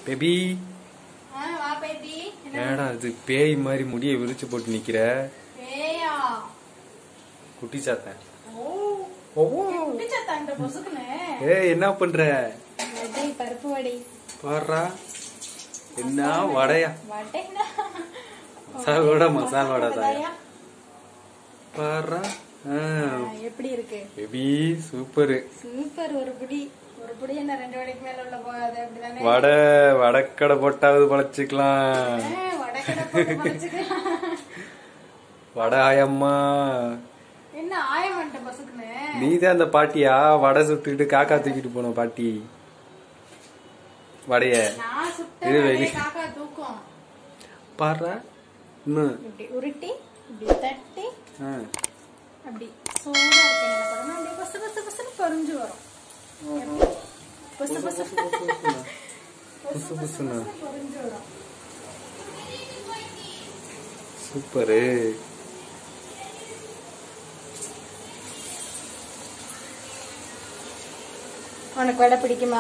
Baby ஆ, வா baby என்ன ஏடா இது பேய் மாதிரி முடிய விரிச்சு போட்டு நிக்கிற பேயா குட்டி சாத்தன் ஓ ஓ குடிச்சா இந்த பொசுக்குன்னு ஏய் என்ன பண்ற வடை பருப்பு வடை பாடுறா என்ன வடையா வடைனா மசால் வடை மசால் வடை தாயா பாடுறா ஆ, எப்படி இருக்கு பேபி சூப்பரு சூப்பர் ஒரு புடி ஒரு புடி என்ன ரெண்டு வடைக்கு மேல உள்ள போகாது அப்படிதானே வடை வடக்கடை போட்டாவது பழச்சிக்கலாம் ஆ, வடைக்கடை போட்டு படைச்சுக்கலாம். வடை ஆயம்மா என்ன ஆயம் வந்துட்ட பொசுக்குன்னு நீதான் அந்த பாட்டியா வடை சுட்டுக்கிட்டு காக்கா தூக்கிட்டு போன பாட்டி வடைய நான் சுட்ட இது வடையை வெளி- காக்கா தூக்கும் பாடுறா இன்னும் இப்படி உருட்டி இப்படி தட்டி ஆ. அப்படி சூடா இருக்கு என்ன பண்ணணும் அப்படியே பசு பசு பசுன்னு பொறிஞ்சு வரும் எப்படி? பசு பசு புசு புசுன்னு பொறிஞ்சு வரும் சூப்பரு உனக்கு வடை பிடிக்குமா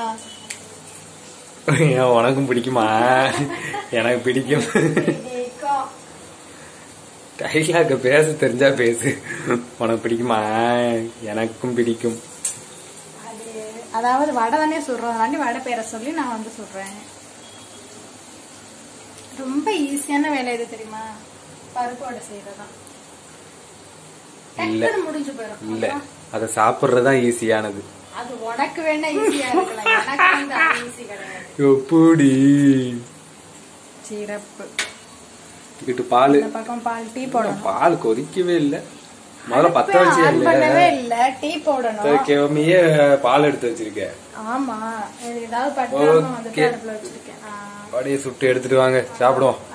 ஏன் உனக்கும் பிடிக்குமா எனக்கு பிடிக்கும் பிடிக்கும். டைலாக பேச தெரிஞ்சா பேசு உனக்கு பிடிக்குமா எனக்கும் பிடிக்கும் அது அதாவது வடை தானே சொல்றோம் அதனாண்டி வடை பேரை சொல்லி நான் வந்து சொல்றேன் ரொம்ப ஈஸியான வேலை எது தெரியுமா பருப்பு வடை செய்யறதுதான் இல்ல. டக்குனு முடிஞ்சு போயிடும் இல்ல அதை சாப்பிடுறதுதான் ஈஸியானது அது உனக்கு வேணா ஈஸியா இருக்கலாம் எனக்கு வந்து அது ஈஸி கிடையாது எப்படி சிறப்பு இங்கிட்டு பால் இந்த பக்கம் பால் டீ போடணும் பால் கொதிக்கவே இல்ல முதல்ல பத்த வச்சு ஆன் பண்ணவே இல்ல டீ போடணும் கேவமையே பால் எடுத்து வச்சிருக்க ஆமா இது ஏதாவது பட்டாம வந்துட்டு Okay. அடுப்புல வச்சிருக்கேன் ஆ. வடையை சுட்டு எடுத்துட்டு வாங்க சாப்பிடுவோம்